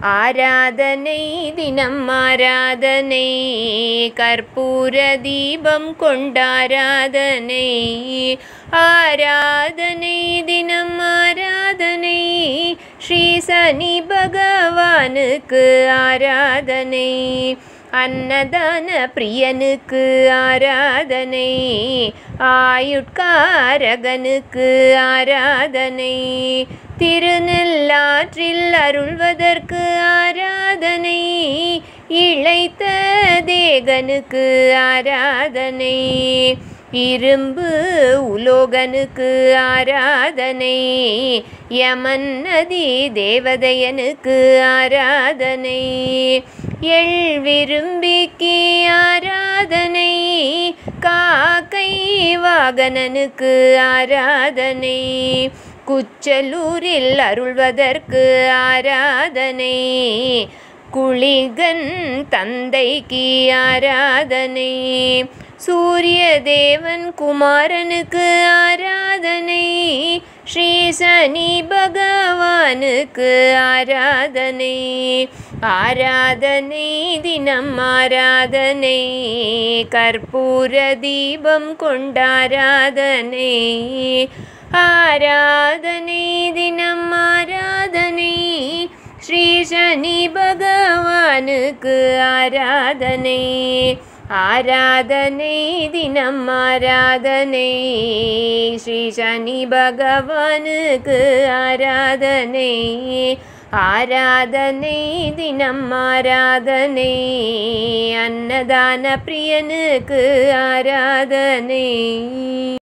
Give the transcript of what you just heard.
ஆராதனை தினம் ஆராதனை கற்பூர தீபம் கொண்டாராதனை ஆராதனை தினம் ஆராதனை ஸ்ரீ சனி பகவானுக்கு ஆராதனை அன்னதான பிரியனுக்கு ஆராதனை ஆயுட்காரகனுக்கு ஆராதனை திருநெல்லாற்றில் அருள்வதற்கு ஆராதனை இழைத்த தேகனுக்கு ஆராதனை இரும்பு உலோகனுக்கு ஆராதனை யமன் நதி தேவதையனுக்கு ஆராதனை எள் விரும்பிக்கு ஆராதனை காக்கை வாகனனுக்கு ஆராதனை குச்சலூரில் அருள்வதற்கு ஆராதனை குளிகன் தந்தைக்கு ஆராதனை சூரிய தேவன் குமாரனுக்கு ஆராதனை ஸ்ரீ சனி பகவானுக்கு ஆராதனை ஆராதனை தினம் ஆராதனை கற்பூர தீபம் கொண்டாராதனை ஆராதனை தினம் ஆராதனை ஸ்ரீ சனி பகவானுக்கு ஆராதனை ஆராதனை தினம் ஆராதனை ஸ்ரீ சனி பகவானுக்கு ஆராதனை ஆராதனை தினம் ஆராதனை அன்னதான பிரியனுக்கு ஆராதனை